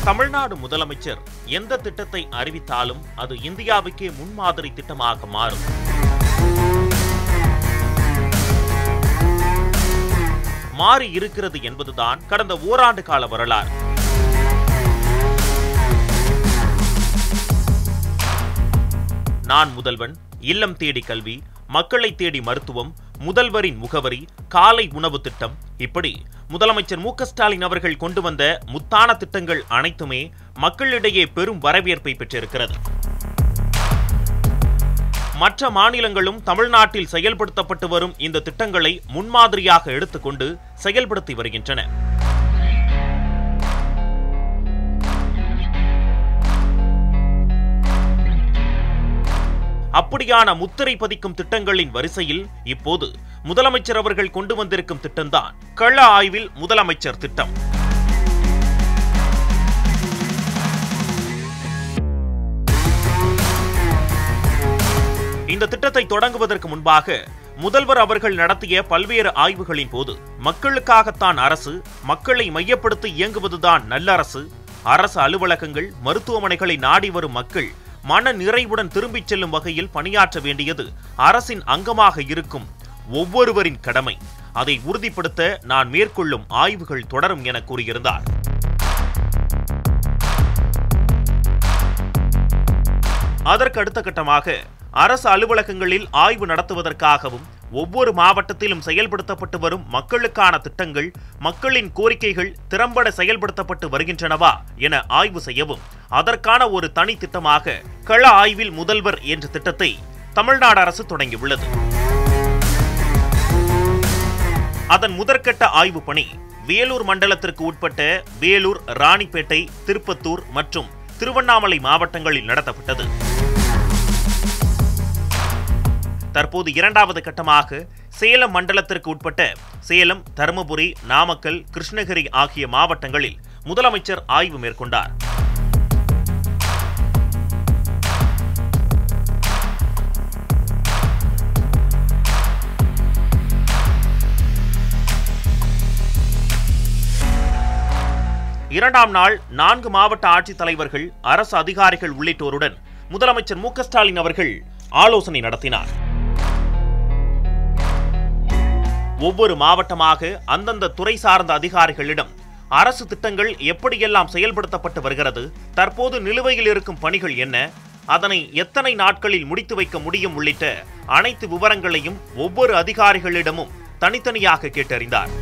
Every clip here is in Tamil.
தமிழ்நாடு முதலமைச்சர் எந்த திட்டத்தை அறிவித்தாலும் அது இந்தியாவுக்கே முன்மாதிரி திட்டமாக மாறும் மாறி இருக்கிறது என்பதுதான் கடந்த ஓராண்டு கால வரலாறு நான் முதல்வன் இல்லம் தேடி கல்வி மக்களை தேடி மருத்துவம் முதல்வரின் முகவரி காலை உணவு திட்டம் இப்படி முதலமைச்சர் மு க ஸ்டாலின் அவர்கள் கொண்டு வந்த முத்தான திட்டங்கள் அனைத்துமே மக்களிடையே பெரும் வரவேற்பை பெற்றிருக்கிறது மற்ற மாநிலங்களும் தமிழ்நாட்டில் செயல்படுத்தப்பட்டு வரும் இந்த திட்டங்களை முன்மாதிரியாக எடுத்துக்கொண்டு செயல்படுத்தி வருகின்றன அப்படியான முத்திரை பதிக்கும் திட்டங்களின் வரிசையில் இப்போது முதலமைச்சர் அவர்கள் கொண்டு வந்திருக்கும் திட்டம்தான் கள ஆய்வில் முதலமைச்சர் திட்டம் இந்த திட்டத்தை தொடங்குவதற்கு முன்பாக முதல்வர் அவர்கள் நடத்திய பல்வேறு ஆய்வுகளின் போது மக்களுக்காகத்தான் அரசு மக்களை மையப்படுத்தி இயங்குவதுதான் நல்லரசு அரசு அலுவலகங்கள் மருத்துவமனைகளை நாடி வரும் மக்கள் மன நிறைவுடன் திரும்பிச் செல்லும் வகையில் பணியாற்ற வேண்டியது அரசின் அங்கமாக இருக்கும் ஒவ்வொருவரின் கடமை அதை உறுதிப்படுத்த நான் மேற்கொள்ளும் ஆய்வுகள் தொடரும் என கூறியிருந்தார் அதற்கு அடுத்த கட்டமாக அரசு அலுவலகங்களில் ஆய்வு நடத்துவதற்காகவும் ஒவ்வொரு மாவட்டத்திலும் செயல்படுத்தப்பட்டு வரும் மக்களுக்கான திட்டங்கள் மக்களின் கோரிக்கைகள் திறம்பட செயல்படுத்தப்பட்டு வருகின்றனவா என ஆய்வு செய்யவும் அதற்கான ஒரு தனி திட்டமாக கள ஆய்வில் முதல்வர் என்ற திட்டத்தை தமிழ்நாடு அரசு தொடங்கியுள்ளது அதன் முதற்கட்ட ஆய்வு பணி வேலூர் மண்டலத்திற்கு உட்பட்ட வேலூர் ராணிப்பேட்டை திருப்பத்தூர் மற்றும் திருவண்ணாமலை மாவட்டங்களில் நடத்தப்பட்டது தற்போது இரண்டாவது கட்டமாக சேலம் மண்டலத்திற்கு உட்பட்ட சேலம் தருமபுரி நாமக்கல் கிருஷ்ணகிரி ஆகிய மாவட்டங்களில் முதலமைச்சர் ஆய்வு மேற்கொண்டார் இரண்டாம் நாள் நான்கு மாவட்ட ஆட்சித்தலைவர்கள் அரசு அதிகாரிகள் உள்ளிட்டோருடன் முதலமைச்சர் மு க ஸ்டாலின் அவர்கள் ஆலோசனை நடத்தினார் ஒவ்வொரு மாவட்டமாக அந்தந்த துறை சார்ந்த அதிகாரிகளிடம் அரசு திட்டங்கள் எப்படியெல்லாம் செயல்படுத்தப்பட்டு வருகிறது தற்போது நிலுவையில் இருக்கும் பணிகள் என்ன அதனை எத்தனை நாட்களில் முடித்து வைக்க முடியும் உள்ளிட்ட அனைத்து விவரங்களையும் ஒவ்வொரு அதிகாரிகளிடமும் தனித்தனியாக கேட்டறிந்தார்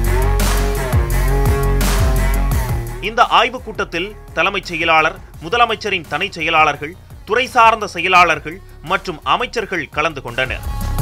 இந்த ஆய்வுக் கூட்டத்தில் தலைமைச் செயலாளர் முதலமைச்சரின் தனிச் செயலாளர்கள் துறை சார்ந்த செயலாளர்கள் மற்றும் அமைச்சர்கள் கலந்து கொண்டனர்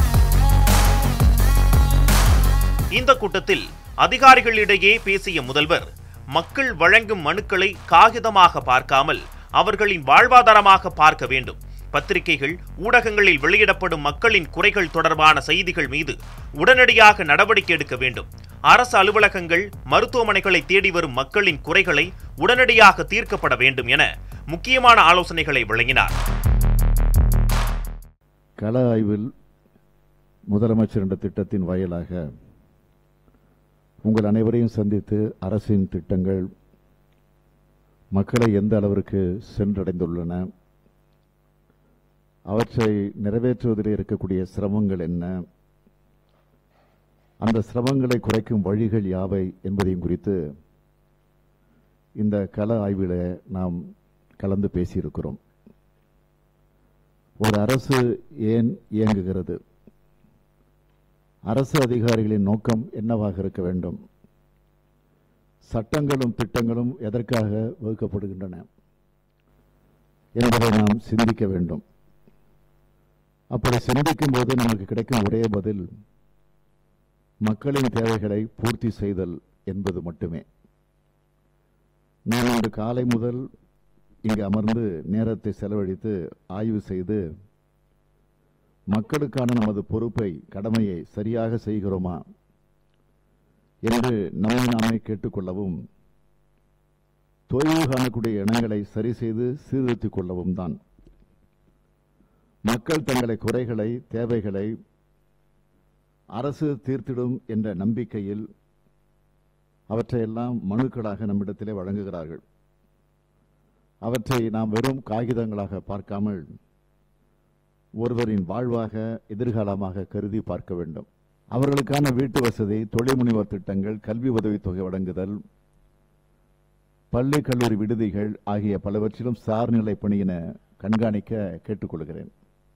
இந்த கூட்டத்தில் அதிகாரிகளிடையே பேசிய முதல்வர் மக்கள் வழங்கும் மனுக்களை காகிதமாக பார்க்காமல் அவர்களின் வாழ்வாதாரமாக பார்க்க வேண்டும் பத்திரிகைகள் ஊடகங்களில் வெளியிடப்படும் மக்களின் குறைகள் தொடர்பான செய்திகள் மீது உடனடியாக நடவடிக்கை எடுக்க வேண்டும் அரசு அலுவலகங்கள் மருத்துவமனைகளை தேடி வரும் மக்களின் குறைகளை உடனடியாக தீர்க்கப்பட வேண்டும் என முக்கியமான ஆலோசனைகளை வழங்கினார் கள ஆய்வில் முதலமைச்சர் என்ற திட்டத்தின் வாயிலாக உங்கள் அனைவரையும் சந்தித்து அரசின் திட்டங்கள் மக்களை எந்த அளவிற்கு சென்றடைந்துள்ளன அவற்றை நிறைவேற்றுவதில் இருக்கக்கூடிய சிரமங்கள் என்ன அந்த சிரமங்களை குறைக்கும் வழிகள் யாவை என்பதையும் குறித்து இந்த கள ஆய்வில் நாம் கலந்து பேசியிருக்கிறோம் ஒரு அரசு ஏன் இயங்குகிறது அரசு அதிகாரிகளின் நோக்கம் என்னவாக இருக்க வேண்டும் சட்டங்களும் திட்டங்களும் எதற்காக வகுக்கப்படுகின்றன என்பதை நாம் சிந்திக்க வேண்டும் அப்படி சிந்திக்கும் போது நமக்கு கிடைக்கும் ஒரே பதில் மக்களின் தேவைகளை பூர்த்தி செய்தல் என்பது மட்டுமே நான் இன்று காலை முதல் இங்கு அமர்ந்து நேரத்தை செலவழித்து ஆய்வு செய்து மக்களுக்கான நமது பொறுப்பை கடமையை சரியாக செய்கிறோமா என்று நம்மை நாமே கேட்டுக்கொள்ளவும் தொய்வு காணக்கூடிய இனங்களை சரி செய்து சீர்திருத்திக் கொள்ளவும் தான் மக்கள் தங்களை குறைகளை தேவைகளை அரசு தீர்த்திடும் என்ற நம்பிக்கையில் அவற்றையெல்லாம் மனுக்களாக நம்மிடத்திலே வழங்குகிறார்கள் அவற்றை நாம் வெறும் காகிதங்களாக பார்க்காமல் ஒருவரின் வாழ்வாக எதிர்காலமாக கருதி பார்க்க வேண்டும் அவர்களுக்கான வீட்டு வசதி தொழில் முனைவோர் திட்டங்கள் கல்வி உதவித்தொகை வழங்குதல் பள்ளி கல்லூரி விடுதிகள் ஆகிய பலவற்றிலும் சார்நிலை பணியின கண்காணிக்க கேட்டுக்கொள்கிறேன்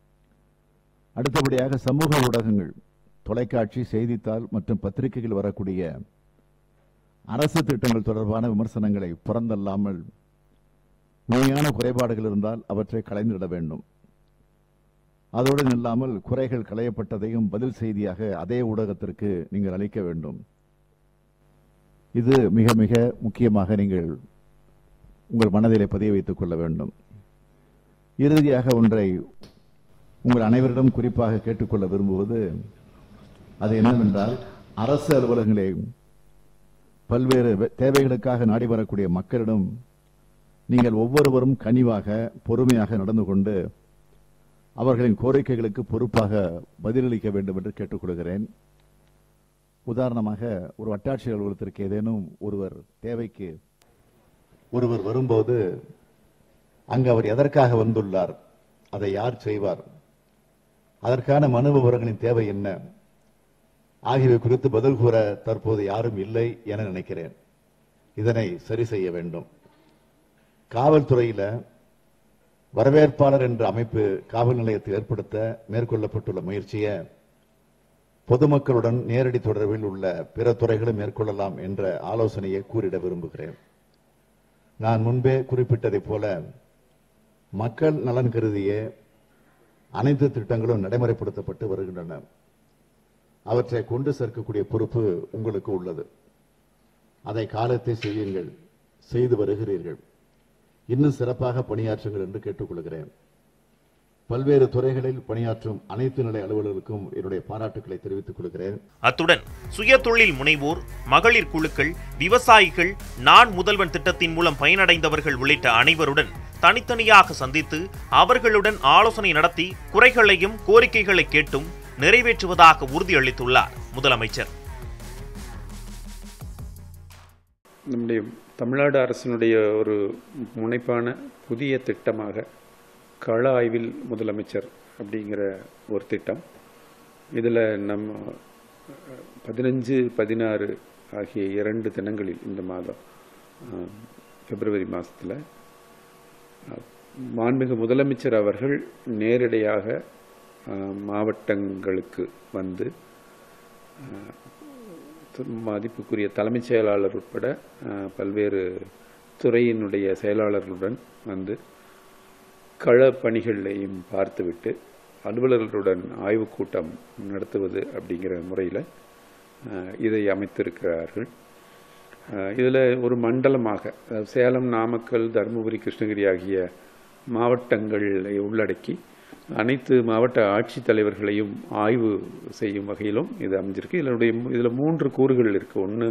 அடுத்தபடியாக சமூக ஊடகங்கள் தொலைக்காட்சி செய்தித்தாள் மற்றும் பத்திரிகைகள் வரக்கூடிய அரசு திட்டங்கள் தொடர்பான விமர்சனங்களை புறந்தல்லாமல் உண்மையான குறைபாடுகள் இருந்தால் அவற்றை களைந்திட வேண்டும் அதோடு நில்லாமல் குறைகள் களையப்பட்டதையும் பதில் செய்தியாக அதே ஊடகத்திற்கு நீங்கள் அளிக்க வேண்டும் இது மிக மிக முக்கியமாக நீங்கள் உங்கள் மனதிலே பதிய வைத்துக் கொள்ள வேண்டும் இறுதியாக ஒன்றை உங்கள் அனைவரிடம் குறிப்பாக கேட்டுக்கொள்ள விரும்புவது அது என்னவென்றால் அரசு அலுவலகங்களை பல்வேறு வே- தேவைகளுக்காக நாடி வரக்கூடிய மக்களிடம் நீங்கள் ஒவ்வொருவரும் கனிவாக பொறுமையாக நடந்து கொண்டு அவர்களின் கோரிக்கைகளுக்கு பொறுப்பாக பதிலளிக்க வேண்டும் என்று கேட்டுக்கொள்கிறேன் உதாரணமாக ஒரு வட்டாட்சியர் அலுவலகத்திற்கு ஏதேனும் ஒருவர் தேவைக்கு ஒருவர் வரும்போது அங்கு அவர் எதற்காக வந்துள்ளார் அதை யார் செய்வார் அதற்கான மனு விவரங்களின் தேவை என்ன ஆகியவை குறித்து பதில் கூற தற்போது யாரும் இல்லை என நினைக்கிறேன் இதனை சரி செய்ய வேண்டும் காவல்துறையில வரவேற்பாளர் என்ற அமைப்பு காவல் நிலையத்தை ஏற்படுத்த மேற்கொள்ளப்பட்டுள்ள முயற்சியை பொதுமக்களுடன் நேரடி தொடர்பில் உள்ள பிற துறைகளும் மேற்கொள்ளலாம் என்ற ஆலோசனையை கூறிட விரும்புகிறேன் நான் முன்பே குறிப்பிட்டதைப் போல மக்கள் நலன் கருதியே அனைத்து திட்டங்களும் நடைமுறைப்படுத்தப்பட்டு வருகின்றன அவற்றை கொண்டு சேர்க்கக்கூடிய பொறுப்பு உங்களுக்கு உள்ளது அதை காலத்தை செய்யுங்கள் செய்து வருகிறீர்கள் இன்னும் சிறப்பாக பணியாற்றுங்கள் என்று கேட்டுக்கொள்கிறேன் பல்வேறு துறைகளில் பணியாற்றும் அனைத்து நிலை அலுவலர்களுக்கும் என்னுடைய பாராட்டுக்களை தெரிவித்துக் கொள்கிறேன் அத்துடன் சுயதொழில் முனைவோர் மகளிர் குழுக்கள் விவசாயிகள் நான் முதல்வன் திட்டத்தின் மூலம் பயனடைந்தவர்கள் உள்ளிட்ட அனைவருடன் தனித்தனியாக சந்தித்து அவர்களுடன் ஆலோசனை நடத்தி குறைகளையும் கோரிக்கைகளை கேட்டும் நிறைவேற்றுவதாக உறுதியளித்துள்ளார் முதலமைச்சர் நம்முடைய தமிழ்நாடு அரசினுடைய ஒரு முனைப்பான புதிய திட்டமாக கள ஆய்வில் முதலமைச்சர் அப்படிங்கிற ஒரு திட்டம் இதில் நம்ம பதினஞ்சு பதினாறு ஆகிய இரண்டு தினங்களில் இந்த மாதம் அஹ், பிப்ரவரி மாதத்தில் மாண்புமிகு முதலமைச்சர் அவர்கள் நேரடியாக அஹ், மாவட்டங்களுக்கு வந்து மதிப்புக்குரிய தலைமைச் செயலாளர் உட்பட அஹ், பல்வேறு துறையினுடைய செயலாளர்களுடன் வந்து கள பணிகளையும் பார்த்துவிட்டு அலுவலர்களுடன் ஆய்வுக் கூட்டம் நடத்துவது அப்படிங்கிற முறையில் இதை அமைத்திருக்கிறார்கள் இதில் ஒரு மண்டலமாக அதாவது சேலம் நாமக்கல் தருமபுரி கிருஷ்ணகிரி ஆகிய மாவட்டங்களை உள்ளடக்கி அனைத்து மாவட்ட ஆட்சித்தலைவர்களையும் ஆய்வு செய்யும் வகையிலும் இது அமைஞ்சிருக்கு இதனுடைய இதில் மூன்று கூறுகள் இருக்குது ஒன்று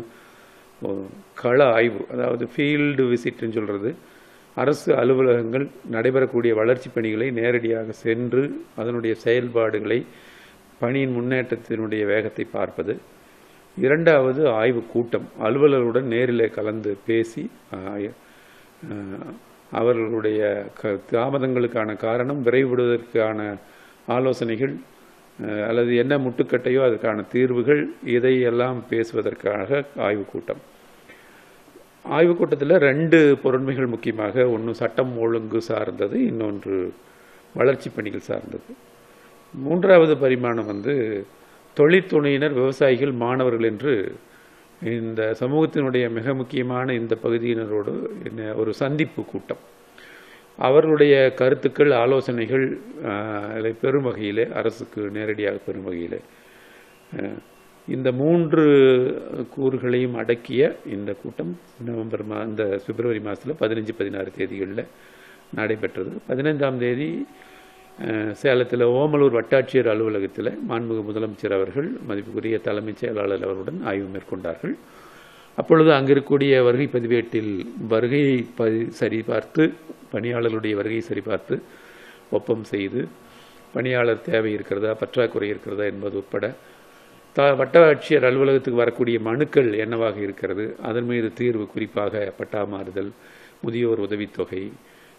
கள ஆய்வு அதாவது ஃபீல்டு விசிட்னு சொல்கிறது அரசு அலுவலகங்கள் நடைபெறக்கூடிய வளர்ச்சி பணிகளை நேரடியாக சென்று அதனுடைய செயல்பாடுகளை பணியின் முன்னேற்றத்தினுடைய வேகத்தை பார்ப்பது இரண்டாவது ஆய்வு கூட்டம் அலுவலர்களுடன் நேரில் கலந்து பேசி ஆய- அஹ், அவர்களுடைய க- தாமதங்களுக்கான காரணம் விரைவிடுவதற்கான ஆலோசனைகள் அஹ், அல்லது என்ன முட்டுக்கட்டையோ அதற்கான தீர்வுகள் இதையெல்லாம் பேசுவதற்காக ஆய்வு கூட்டம் ஆய்வுக் கூட்டத்தில் ரெண்டு பொருண்மைகள் முக்கியமாக ஒன்று சட்டம் ஒழுங்கு சார்ந்தது இன்னொன்று வளர்ச்சி பணிகள் சார்ந்தது மூன்றாவது பரிமாணம் வந்து தொழில்துணையினர் விவசாயிகள் மாணவர்கள் என்று இந்த சமூகத்தினுடைய மிக முக்கியமான இந்த பகுதியினரோடு என்ன ஒரு சந்திப்பு கூட்டம் அவர்களுடைய கருத்துக்கள் ஆலோசனைகள் ஆஹ், அதை பெறும் வகையிலே அரசுக்கு நேரடியாக பெறும் வகையிலே அஹ், இந்த மூன்று கூறுகளையும் அடக்கிய இந்த கூட்டம் நவம்பர் மா இந்த பிப்ரவரி மாதத்தில் பதினஞ்சு பதினாறு தேதிகளில் நடைபெற்றது பதினைந்தாம் தேதி அஹ், சேலத்தில் ஓமலூர் வட்டாட்சியர் அலுவலகத்தில் மாண்புமிகு முதலமைச்சர் அவர்கள் மதிப்புக்குரிய தலைமைச் செயலாளர் அவருடன் ஆய்வு மேற்கொண்டார்கள் அப்பொழுது அங்கிருக்கக்கூடிய வருகை பதிவேட்டில் வருகையை பதி சரிபார்த்து பணியாளர்களுடைய வருகையை சரிபார்த்து ஒப்பம் செய்து பணியாளர் தேவை இருக்கிறதா பற்றாக்குறை இருக்கிறதா என்பது உட்பட த வட்ட ஆட்சியர் அலுவலகத்துக்கு வரக்கூடிய மனுக்கள் என்னவாக இருக்கிறது அதன் மீது தீர்வு குறிப்பாக பட்டா மாறுதல் முதியோர் உதவித்தொகை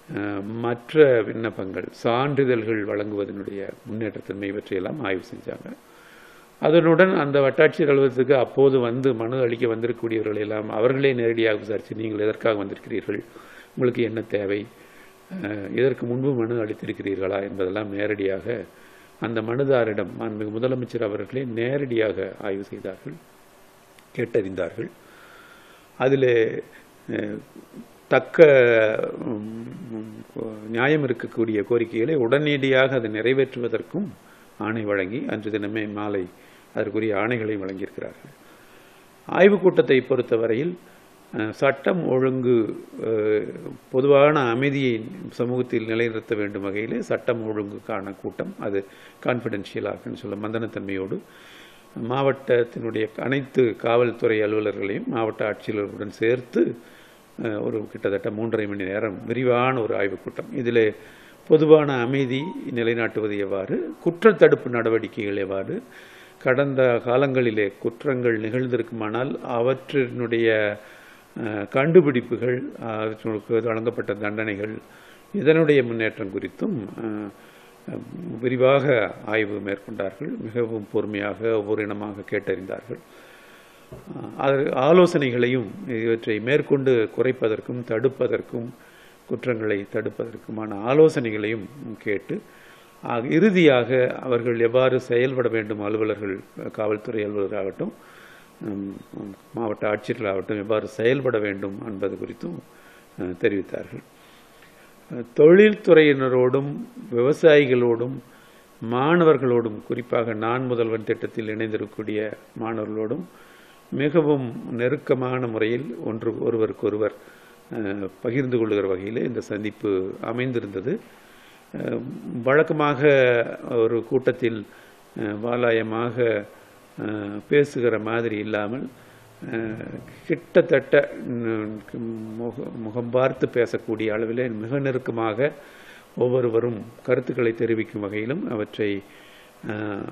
அஹ், மற்ற விண்ணப்பங்கள் சான்றிதழ்கள் வழங்குவதனுடைய முன்னேற்றத்தன்மை பற்றியெல்லாம் ஆய்வு செஞ்சாங்க அதனுடன் அந்த வட்டாட்சியர் அலுவலகத்துக்கு அப்போது வந்து மனு அளிக்க வந்திருக்கக்கூடியவர்கள் எல்லாம் அவர்களே நேரடியாக விசாரித்து நீங்கள் எதற்காக வந்திருக்கிறீர்கள் உங்களுக்கு என்ன தேவை அஹ், இதற்கு முன்பு மனு அளித்திருக்கிறீர்களா என்பதெல்லாம் நேரடியாக அந்த மனுதாரிடம் மாண்புமிகு முதலமைச்சர் அவர்களே நேரடியாக ஆய்வு செய்தார்கள் கேட்டறிந்தார்கள் அதில் தக்க ம், நியாயம் இருக்கக்கூடிய கோரிக்கைகளை உடனடியாக அதை நிறைவேற்றுவதற்கும் ஆணை வழங்கி அன்று தினமே மாலை அதற்குரிய ஆணைகளை வழங்கியிருக்கிறார்கள் ஆய்வுக் கூட்டத்தை பொறுத்தவரையில் அஹ், சட்டம் ஒழுங்கு அஹ், பொதுவான அமைதியை சமூகத்தில் நிலைநிறுத்த வேண்டும் வகையிலே சட்டம் ஒழுங்குக்கான கூட்டம் அது கான்ஃபிடென்ஷியலாக சொல்ல மந்தனத்தன்மையோடு மாவட்டத்தினுடைய அனைத்து காவல்துறை அலுவலர்களையும் மாவட்ட ஆட்சியாளர்களுடன் சேர்த்து அஹ், ஒரு கிட்டத்தட்ட மூன்றரை மணி நேரம் விரிவான ஒரு ஆய்வுக் கூட்டம் இதில் பொதுவான அமைதி நிலைநாட்டுவது எவ்வாறு குற்றத்தடுப்பு நடவடிக்கைகள் எவ்வாறு கடந்த காலங்களிலே குற்றங்கள் நிகழ்ந்திருக்குமானால் அவற்றினுடைய அஹ், கண்டுபிடிப்புகள் அவற்றுக்கு வழங்கப்பட்ட தண்டனைகள் இதனுடைய முன்னேற்றம் குறித்தும் அஹ், அஹ், விரிவாக ஆய்வு மேற்கொண்டார்கள் மிகவும் பொறுமையாக ஒவ்வொரு இனமாக கேட்டறிந்தார்கள் அஹ், அது ஆலோசனைகளையும் இவற்றை மேற்கொண்டு குறைப்பதற்கும் தடுப்பதற்கும் குற்றங்களை தடுப்பதற்குமான ஆலோசனைகளையும் கேட்டு ஆக, இறுதியாக அவர்கள் எவ்வாறு செயல்பட வேண்டும் அலுவலர்கள் காவல்துறை அலுவலராகட்டும் உம், உம், மாவட்ட ஆட்சியர்களாகட்டும் எவ்வாறு செயல்பட வேண்டும் என்பது குறித்தும் அஹ், தெரிவித்தார்கள் அஹ், தொழில்துறையினரோடும் விவசாயிகளோடும் மாணவர்களோடும் குறிப்பாக நான் முதல்வன் திட்டத்தில் இணைந்திருக்கக்கூடிய மாணவர்களோடும் மிகவும் நெருக்கமான முறையில் ஒன்று ஒருவருக்கொருவர் அஹ், பகிர்ந்து கொள்ளுகிற வகையில் இந்த சந்திப்பு அமைந்திருந்தது அஹ், வழக்கமாக ஒரு கூட்டத்தில் அஹ், வாலாயமாக அஹ், பேசுகிற மாதிரி இல்லாமல் அஹ், கிட்டத்தட்ட ம், முக- முகம் பார்த்து பேசக்கூடிய அளவிலே மிக நெருக்கமாக ஒவ்வொருவரும் கருத்துக்களை தெரிவிக்கும் வகையிலும் அவற்றை அஹ்,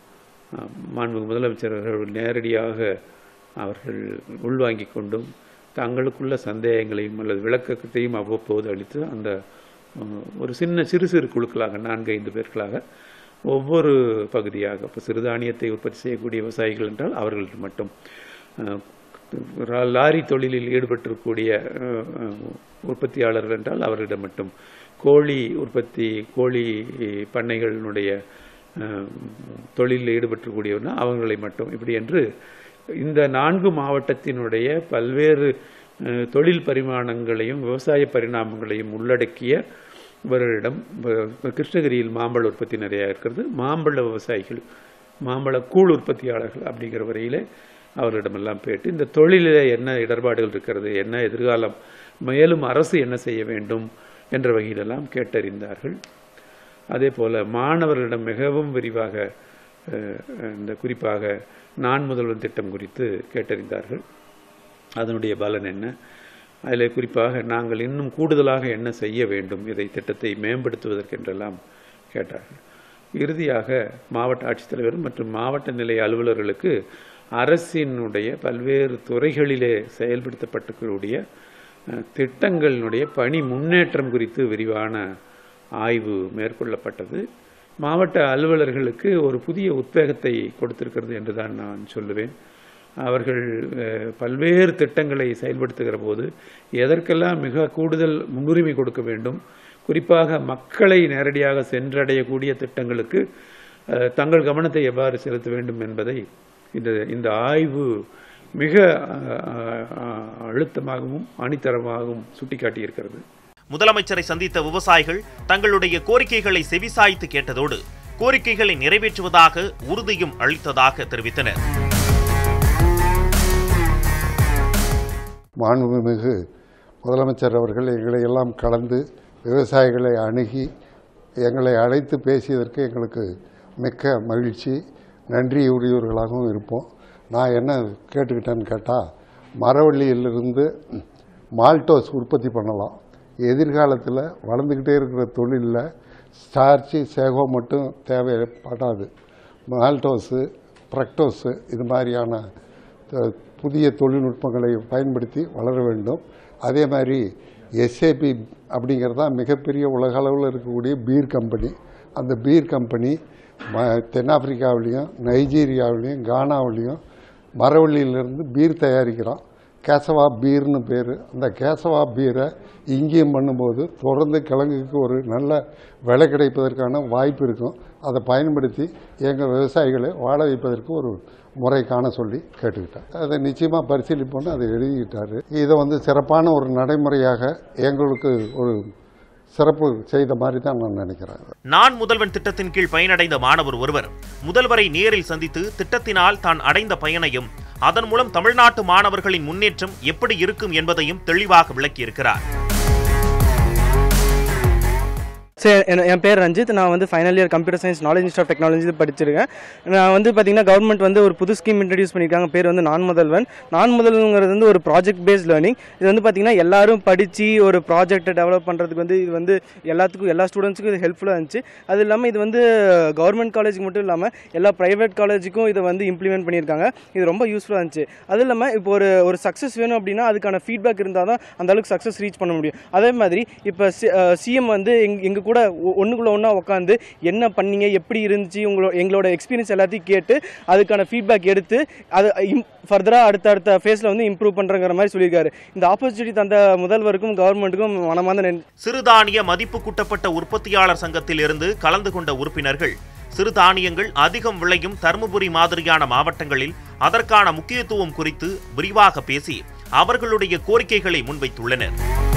அஹ், மாண்புமிகு முதலமைச்சர் அவர்கள் நேரடியாக அவர்கள் உள்வாங்கிக் கொண்டும் தங்களுக்குள்ள சந்தேகங்களையும் அல்லது விளக்கத்தையும் அவ்வப்போது அளித்து அந்த அஹ், ஒரு சின்ன சிறு சிறு குழுக்களாக நான்கு ஐந்து பேர்களாக ஒவ்வொரு பகுதியாக இப்போ சிறுதானியத்தை உற்பத்தி செய்யக்கூடிய விவசாயிகள் என்றால் அவர்களுக்கு மட்டும் அஹ், ரா- லாரி தொழிலில் ஈடுபட்டிருக்கக்கூடிய அஹ், அஹ், உற்பத்தியாளர்கள் என்றால் அவர்களிடம் மட்டும் கோழி உற்பத்தி கோழி பண்ணைகளினுடைய அஹ், தொழிலில் ஈடுபட்டிருக்கூடியவர்கள் அவர்களை மட்டும் இப்படி என்று இந்த நான்கு மாவட்டத்தினுடைய பல்வேறு அஹ், தொழில் பரிமாணங்களையும் விவசாய பரிணாமங்களையும் உள்ளடக்கிய இவர்களிடம் வ- கிருஷ்ணகிரியில் மாம்பழ உற்பத்தி நிறையா இருக்கிறது மாம்பழ விவசாயிகள் மாம்பழ கூழ் உற்பத்தியாளர்கள் அப்படிங்கிற வரையிலே அவர்களிடமெல்லாம் கேட்டு இந்த தொழிலில் என்ன இடர்பாடுகள் இருக்கிறது என்ன எதிர்காலம் மேலும் அரசு என்ன செய்ய வேண்டும் என்ற வகையிலெல்லாம் கேட்டறிந்தார்கள் அதே போல மாணவர்களிடம் மிகவும் விரிவாக அஹ், இந்த குறிப்பாக நான் முதல்வன் திட்டம் குறித்து கேட்டறிந்தார்கள் அதனுடைய பலன் என்ன அதில் குறிப்பாக நாங்கள் இன்னும் கூடுதலாக என்ன செய்ய வேண்டும் இதை திட்டத்தை மேம்படுத்துவதற்கென்றெல்லாம் கேட்டார்கள் இறுதியாக மாவட்ட ஆட்சித்தலைவர் மற்றும் மாவட்ட நிலை அலுவலர்களுக்கு அரசினுடைய பல்வேறு துறைகளிலே செயல்படுத்தப்பட்டுக்கூடிய அஹ், திட்டங்களினுடைய பணி முன்னேற்றம் குறித்து விரிவான ஆய்வு மேற்கொள்ளப்பட்டது மாவட்ட அலுவலர்களுக்கு ஒரு புதிய உத்வேகத்தை கொடுத்திருக்கிறது என்று தான் நான் சொல்லுவேன் அவர்கள் அஹ், பல்வேறு திட்டங்களை செயல்படுத்துகிற போது எதற்கெல்லாம் மிக கூடுதல் முன்னுரிமை கொடுக்க வேண்டும் குறிப்பாக மக்களை நேரடியாக சென்றடையக்கூடிய திட்டங்களுக்கு அஹ், தங்கள் கவனத்தை எவ்வாறு செலுத்த வேண்டும் என்பதை இந்த இந்த ஆய்வு மிக அஹ், அஹ், அழுத்தமாகவும் ஆணித்தரமாகவும் சுட்டிக்காட்டியிருக்கிறது முதலமைச்சரை சந்தித்த விவசாயிகள் தங்களுடைய கோரிக்கைகளை செவிசாய்த்து கேட்டதோடு கோரிக்கைகளை நிறைவேற்றுவதாக உறுதியும் அளித்ததாக தெரிவித்தனர் மாண்புமிகு முதலமைச்சர் அவர்கள் எங்களை எல்லாம் கலந்து விவசாயிகளை அணுகி எங்களை அழைத்து பேசியதற்கு எங்களுக்கு மிக்க மகிழ்ச்சி நன்றியுடையவர்களாகவும் இருப்போம் நான் என்ன கேட்டுக்கிட்டேன்னு கேட்டால் மரவள்ளியிலிருந்து மால்டோஸ் உற்பத்தி பண்ணலாம் எதிர்காலத்தில் வளர்ந்துக்கிட்டே இருக்கிற தொழிலில் ஸ்டார்ச்சு சேகோ மட்டும் தேவைப்படாது மால்டோஸு பிரக்டோஸு இது மாதிரியான த- புதிய தொழில்நுட்பங்களை பயன்படுத்தி வளர வேண்டும் அதே மாதிரி எஸ்ஏபி அப்படிங்கிறது தான் மிகப்பெரிய உலக அளவில் இருக்கக்கூடிய பீர் கம்பெனி அந்த பீர் கம்பெனி ம தென்னாப்பிரிக்காவிலையும் நைஜீரியாவிலையும் கானாவிலையும் மரவள்ளியிலிருந்து பீர் தயாரிக்கிறோம் கேசவா பீர்னு பேர் அந்த கேசவா பீரை இங்கேயும் பண்ணும்போது தொடர்ந்து கிழங்குக்கு ஒரு நல்ல விலை கிடைப்பதற்கான வாய்ப்பு இருக்கும் அதை பயன்படுத்தி எங்கள் விவசாயிகளை வாழ வைப்பதற்கு ஒரு முறை காண சொல்லி கேட்டுக்கிட்டேன் அதை நிச்சயமாக பரிசீலிப்போன்னு அதை எழுதிக்கிட்டாரு இதை வந்து சிறப்பான ஒரு நடைமுறையாக எங்களுக்கு ஒரு சிறப்பு செய்த மாதிரி தான் நான் நினைக்கிறேன் நான் முதல்வன் திட்டத்தின் கீழ் பயனடைந்த மாணவர் ஒருவர் முதல்வரை நேரில் சந்தித்து திட்டத்தினால் தான் அடைந்த பயனையும் அதன் மூலம் தமிழ்நாட்டு மாணவர்களின் முன்னேற்றம் எப்படி இருக்கும் என்பதையும் தெளிவாக விளக்கியிருக்கிறார் சரி என் என் பேர் ரஞ்சித் நான் வந்து final year computer science knowledge institute of technology படிச்சிருக்கேன் நான் வந்து பார்த்தீங்கன்னா கவர்மெண்ட் வந்து ஒரு புது ஸ்கீம் இன்ட்ரடியூஸ் பண்ணியிருக்காங்க பேர் வந்து நான் முதல்வன் நான் முதல்வங்கிறது வந்து ஒரு ப்ராஜெக்ட் பேஸ்ட் லேர்னிங் இது வந்து பார்த்தீங்கன்னா எல்லாரும் படித்து ஒரு ப்ராஜெக்ட்டை டெவலப் பண்ணுறதுக்கு வந்து இது வந்து எல்லாத்துக்கும் எல்லா ஸ்டூடெண்ட்ஸுக்கும் இது ஹெல்ப்ஃபுல்லாக இருந்துச்சு அது இல்லாமல் இது வந்து கவர்மெண்ட் காலேஜுக்கு மட்டும் இல்லாமல் எல்லா ப்ரைவேட் காலேஜுக்கும் இதை வந்து இம்ப்ளிமெண்ட் பண்ணியிருக்காங்க இது ரொம்ப யூஸ்ஃபுல்லாக இருந்துச்சு அது இல்லாமல் இப்போ ஒரு ஒரு சக்ஸஸ் வேணும் அப்படின்னா அதுக்கான ஃபீட்பேக் இருந்தால் தான் அந்த அளவுக்கு சக்ஸஸ் ரீச் பண்ண முடியும் அதே மாதிரி இப்போ சிஎம் வந்து எங் எங்கள் கூட ஒன்றுக்குள்ள ஒன்றா உட்காந்து என்ன பண்ணீங்க எப்படி இருந்துச்சு உங்களோட எங்களோட எக்ஸ்பீரியன்ஸ் எல்லாத்தையும் கேட்டு அதுக்கான ஃபீட்பேக் எடுத்து அது ஃபர்தராக அடுத்த அடுத்த ஃபேஸில் வந்து இம்ப்ரூவ் பண்ணுறங்கிற மாதிரி சொல்லியிருக்காரு இந்த ஆப்பர்ச்சுனிட்டி தந்த முதல்வருக்கும் கவர்மெண்ட்டுக்கும் மனமார்ந்த நன்றி சிறுதானிய மதிப்பு கூட்டப்பட்ட உற்பத்தியாளர் சங்கத்தில் இருந்து கலந்து கொண்ட உறுப்பினர்கள் சிறுதானியங்கள் அதிகம் விளையும் தருமபுரி மாதிரியான மாவட்டங்களில் அதற்கான முக்கியத்துவம் குறித்து விரிவாக பேசி அவர்களுடைய கோரிக்கைகளை முன்வைத்துள்ளனர்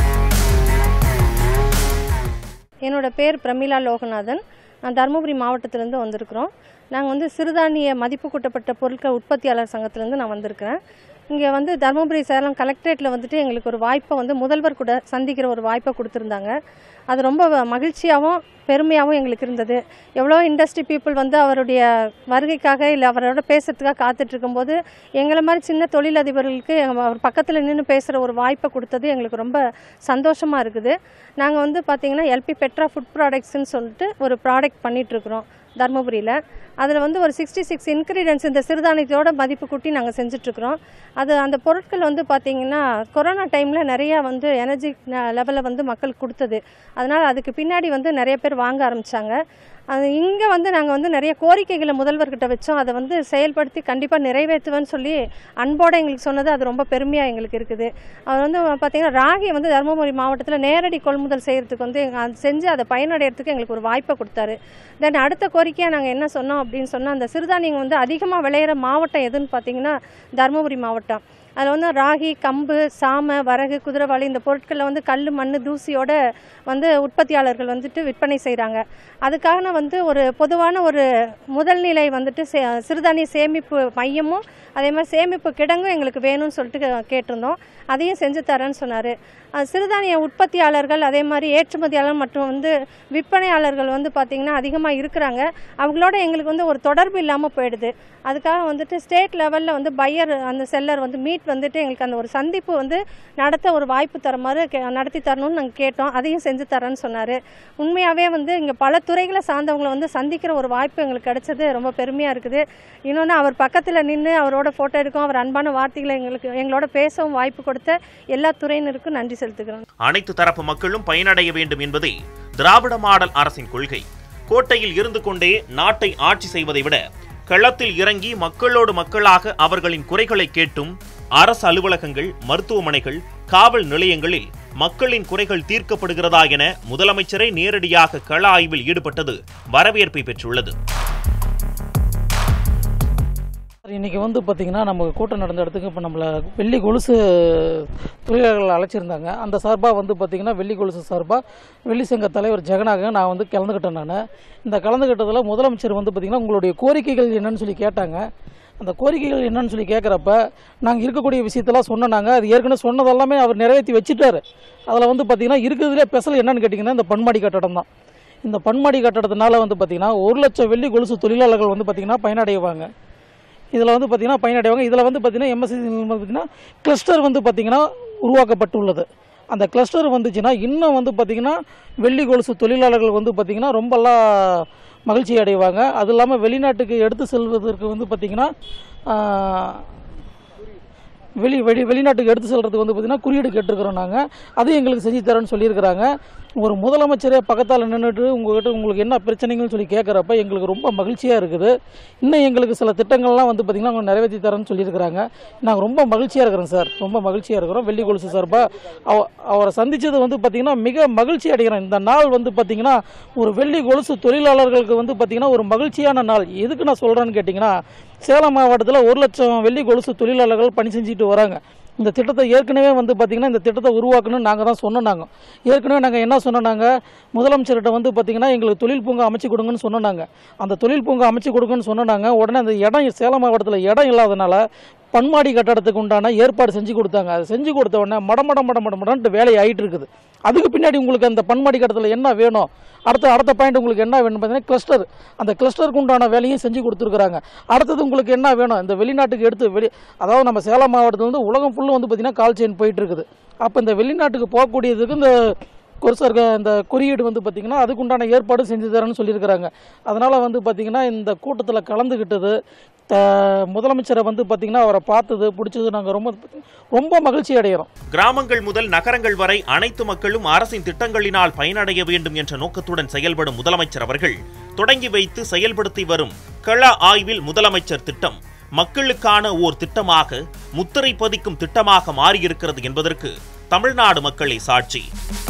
என்னோட பேர் பிரமிளா லோகநாதன் நான் தருமபுரி மாவட்டத்திலேருந்து வந்திருக்கிறோம் நாங்கள் வந்து சிறுதானிய மதிப்பு கூட்டப்பட்ட பொருட்கள் உற்பத்தியாளர் சங்கத்திலேருந்து நான் வந்திருக்கிறேன் இங்கே வந்து தருமபுரி சேலம் கலெக்டரேட்டில் வந்துட்டு எங்களுக்கு ஒரு வாய்ப்பை வந்து முதல்வர் கூட சந்திக்கிற ஒரு வாய்ப்பை கொடுத்துருந்தாங்க அது ரொம்ப மகிழ்ச்சியாகவும் பெருமையாகவும் எங்களுக்கு இருந்தது எவ்வளோ இண்டஸ்ட்ரி பீப்புள் வந்து அவருடைய வருகைக்காக இல்லை அவரோட பேசுறதுக்காக காத்துட்டு இருக்கும்போது எங்களை மாதிரி சின்ன தொழிலதிபர்களுக்கு அவர் பக்கத்தில் நின்று பேசுகிற ஒரு வாய்ப்பை கொடுத்தது எங்களுக்கு ரொம்ப சந்தோஷமாக இருக்குது நாங்கள் வந்து பார்த்திங்கன்னா எல்பி பெட்ரா ஃபுட் ப்ராடக்ட்ஸ்னு சொல்லிட்டு ஒரு ப்ராடக்ட் பண்ணிகிட்ருக்குறோம் தருமபுரியில் அதில் வந்து ஒரு சிக்ஸ்டி சிக்ஸ் இன்க்ரீடியன்ஸ் இந்த சிறுதானியத்தோட மதிப்பு கூட்டி நாங்கள் செஞ்சிட்ருக்குறோம் அது அந்த பொருட்கள் வந்து பார்த்திங்கன்னா கொரோனா டைமில் நிறையா வந்து எனர்ஜி லெவலில் வந்து மக்கள் கொடுத்தது அதனால் அதுக்கு பின்னாடி வந்து நிறைய பேர் வாங்க ஆரம்பித்தாங்க அது இங்கே வந்து நாங்கள் வந்து நிறைய கோரிக்கைகளை முதல்வர்கிட்ட வச்சோம் அதை வந்து செயல்படுத்தி கண்டிப்பாக நிறைவேற்றுவேன்னு சொல்லி அன்போடு எங்களுக்கு சொன்னது அது ரொம்ப பெருமையாக எங்களுக்கு இருக்குது அவர் வந்து பார்த்திங்கன்னா ராகியை வந்து தருமபுரி மாவட்டத்தில் நேரடி கொள்முதல் செய்கிறதுக்கு வந்து எங்க- அது செஞ்சு அதை பயனடைகிறதுக்கு எங்களுக்கு ஒரு வாய்ப்பை கொடுத்தாரு தென் அடுத்த கோரிக்கையாக நாங்கள் என்ன சொன்னோம் அப்படின்னு சொன்னால் அந்த சிறுதானியங்கள் வந்து அதிகமாக விளையிற மாவட்டம் எதுன்னு பார்த்தீங்கன்னா தருமபுரி மாவட்டம் அதில் வந்து ராகி கம்பு சாமை வரகு குதிரைவாளி இந்த பொருட்களில் வந்து கல் மண் தூசியோட வந்து உற்பத்தியாளர்கள் வந்துட்டு விற்பனை செய்கிறாங்க அதுக்காக வந்து ஒரு பொதுவான ஒரு முதல்நிலை வந்துட்டு சே- சிறுதானிய சேமிப்பு மையமும் அதே மாதிரி சேமிப்பு கிடங்கும் எங்களுக்கு வேணும்னு சொல்லிட்டு கே- கேட்டிருந்தோம் அதையும் செஞ்சு தரேன்னு சொன்னார் சிறுதானிய உற்பத்தியாளர்கள் அதே மாதிரி ஏற்றுமதியாளர் மற்றும் வந்து விற்பனையாளர்கள் வந்து பார்த்திங்கன்னா அதிகமாக இருக்கிறாங்க அவங்களோட எங்களுக்கு வந்து ஒரு தொடர்பு இல்லாமல் போயிடுது அதுக்காக வந்துட்டு ஸ்டேட் லெவலில் வந்து பையர் அந்த செல்லர் வந்து மீட் வந்துட்டு எங்களுக்கு அந்த ஒரு சந்திப்பு வந்து நடத்த ஒரு வாய்ப்பு தர மாதிரி கே- நடத்தி தரணும்னு நாங்கள் கேட்டோம் அதையும் செஞ்சு தரேன்னு சொன்னார் உண்மையாகவே வந்து இங்கே பல துறைகளை சார்ந்தவங்களை வந்து சந்திக்கிற ஒரு வாய்ப்பு எங்களுக்கு கிடைச்சது ரொம்ப பெருமையாக இருக்குது இன்னொன்று அவர் பக்கத்தில் நின்று அவரோட ஃபோட்டோ எடுக்கும் அவர் அன்பான வார்த்தைகளை எங்களுக்கு எங்களோட பேசவும் வாய்ப்பு கொடுத்த எல்லா துறையினருக்கும் நன்றி செலுத்துகிறோம் அனைத்து தரப்பு மக்களும் பயனடைய வேண்டும் என்பதே திராவிட மாடல் அரசின் கொள்கை கோட்டையில் இருந்து கொண்டே நாட்டை ஆட்சி செய்வதை விட களத்தில் இறங்கி மக்களோடு மக்களாக அவர்களின் குறைகளை கேட்டும் அரசு அலுவலகங்கள் மருத்துவமனைகள் காவல் நிலையங்களில் மக்களின் குறைகள் தீர்க்கப்படுகிறதா என முதலமைச்சரே நேரடியாக கள ஆய்வில் ஈடுபட்டது வரவேற்பை பெற்றுள்ளது இன்னைக்கு வந்து பார்த்தீங்கன்னா நம்ம கூட்டம் நடந்த இடத்துக்கு இப்போ நம்மளை வெள்ளி கொலுசு தொழிலாளர்கள் அழைச்சிருந்தாங்க அந்த சார்பாக வந்து பார்த்தீங்கன்னா வெள்ளி கொலுசு சார்பாக வெள்ளி சங்க தலைவர் ஜெகநாக நான் வந்து கலந்துக்கிட்டேன் நான் இந்த கலந்துக்கிட்டதில் முதலமைச்சர் வந்து பார்த்தீங்கன்னா உங்களுடைய கோரிக்கைகள் என்னன்னு சொல்லி கேட்டாங்க அந்த கோரிக்கைகள் என்னன்னு சொல்லி கேட்குறப்ப நாங்கள் இருக்கக்கூடிய விஷயத்தெல்லாம் சொன்னோம் அது ஏற்கனவே சொன்னதெல்லாமே அவர் நிறைவேற்றி வச்சுட்டாரு அதில் வந்து பார்த்தீங்கன்னா இருக்கிறதுலே ஸ்பெஷல் என்னன்னு கேட்டிங்கன்னா இந்த பன்மாடி கட்டடம் தான் இந்த பன்மாடி கட்டடத்தினால வந்து பார்த்தீங்கன்னா ஒரு லட்சம் வெள்ளி கொலுசு தொழிலாளர்கள் வந்து பார்த்தீங்கன்னா பயனடைவாங்க இதில் வந்து பார்த்திங்கன்னா பயனடைவாங்க இதில் வந்து பார்த்திங்கன்னா எம்எஸ்சி பார்த்திங்கன்னா கிளஸ்டர் வந்து பார்த்திங்கன்னா உருவாக்கப்பட்டுள்ளது அந்த கிளஸ்டர் வந்துச்சுன்னா இன்னும் வந்து பார்த்திங்கன்னா வெள்ளி கொலுசு தொழிலாளர்கள் வந்து பார்த்திங்கன்னா ரொம்பலாம் மகிழ்ச்சி அடைவாங்க அது இல்லாமல் வெளிநாட்டுக்கு எடுத்து செல்வதற்கு வந்து பார்த்திங்கன்னா வெளி வெளி வெளிநாட்டுக்கு எடுத்து செல்றதுக்கு வந்து பார்த்திங்கன்னா குறியீடு கேட்டிருக்கிறோம் நாங்கள் அதையும் எங்களுக்கு செஞ்சு தரேன்னு சொல்லியிருக்கிறாங்க ஒரு முதலமைச்சரே பக்கத்தால் நின்றுட்டு உங்ககிட்ட உங்களுக்கு என்ன பிரச்சனைகள்னு சொல்லி கேட்குறப்ப எங்களுக்கு ரொம்ப மகிழ்ச்சியாக இருக்குது இன்னும் எங்களுக்கு சில திட்டங்கள்லாம் வந்து பார்த்திங்கன்னா அவங்க நிறைவேற்றி தரேன்னு சொல்லியிருக்கிறாங்க நாங்கள் ரொம்ப மகிழ்ச்சியாக இருக்கிறோம் சார் ரொம்ப மகிழ்ச்சியாக இருக்கிறோம் வெள்ளி கொலுசு சார்பாக அவ அவரை சந்தித்தது வந்து பார்த்திங்கன்னா மிக மகிழ்ச்சி அடைகிறோம் இந்த நாள் வந்து பார்த்திங்கன்னா ஒரு வெள்ளி கொலுசு தொழிலாளர்களுக்கு வந்து பார்த்திங்கன்னா ஒரு மகிழ்ச்சியான நாள் எதுக்கு நான் சொல்கிறேன்னு கேட்டிங்கன்னா சேலம் மாவட்டத்தில் ஒரு லட்சம் வெள்ளி கொலுசு தொழிலாளர்கள் பணி செஞ்சுட்டு வராங்க இந்த திட்டத்தை ஏற்கனவே வந்து பார்த்திங்கன்னா இந்த திட்டத்தை உருவாக்கணும்னு நாங்கள் தான் சொன்னோம் நாங்கள் ஏற்கனவே நாங்கள் என்ன சொன்னோம் நாங்கள் முதலமைச்சர்கிட்ட வந்து பார்த்திங்கன்னா எங்களுக்கு தொழில் பூங்கா அமைச்சு கொடுங்கன்னு சொன்னோம் நாங்கள் அந்த தொழில் பூங்கா அமைச்சு கொடுங்கன்னு சொன்னோம் நாங்கள் உடனே அந்த இடம் சேலம் மாவட்டத்தில் இடம் இல்லாதனால பன்மாடி கட்டடத்துக்கு உண்டான ஏற்பாடு செஞ்சு கொடுத்தாங்க அது செஞ்சு கொடுத்த உடனே மடமட மட மட மடன்ட்டு வேலை ஆகிட்டு இருக்குது அதுக்கு பின்னாடி உங்களுக்கு அந்த பன்மாடி கட்டத்தில் என்ன வேணும் அடுத்த அடுத்த பாயிண்ட் உங்களுக்கு என்ன வேணும் பார்த்தீங்கன்னா கிளஸ்டர் அந்த கிளஸ்டருக்கு உண்டான வேலையும் செஞ்சு கொடுத்துருக்குறாங்க அடுத்தது உங்களுக்கு என்ன வேணும் இந்த வெளிநாட்டுக்கு எடுத்து வெளி அதாவது நம்ம சேலம் மாவட்டத்துலேருந்து உலகம் ஃபுல்லும் வந்து பார்த்திங்கன்னா கால் செயின் போயிட்டு இருக்குது அப்போ இந்த வெளிநாட்டுக்கு போகக்கூடியதுக்கு இந்த கொர்சர் இந்த குறியீடு வந்து பார்த்திங்கன்னா அதுக்குண்டான ஏற்பாடு செஞ்சு தரேன்னு சொல்லியிருக்கிறாங்க அதனால் வந்து பார்த்திங்கன்னா இந்த கூட்டத்தில் கலந்துக்கிட்டது த முதலமைச்சரை வந்து பார்த்திங்கன்னா அவரை பார்த்தது பிடிச்சது நாங்கள் ரொம்ப ரொம்ப மகிழ்ச்சி அடைகிறோம் கிராமங்கள் முதல் நகரங்கள் வரை அனைத்து மக்களும் அரசின் திட்டங்களினால் பயனடைய வேண்டும் என்ற நோக்கத்துடன் செயல்படும் முதலமைச்சர் அவர்கள் தொடங்கி வைத்து செயல்படுத்தி வரும் கள ஆய்வில் முதலமைச்சர் திட்டம் மக்களுக்கான ஓர் திட்டமாக முத்திரை பதிக்கும் திட்டமாக மாறியிருக்கிறது என்பதற்கு தமிழ்நாடு மக்களே சாட்சி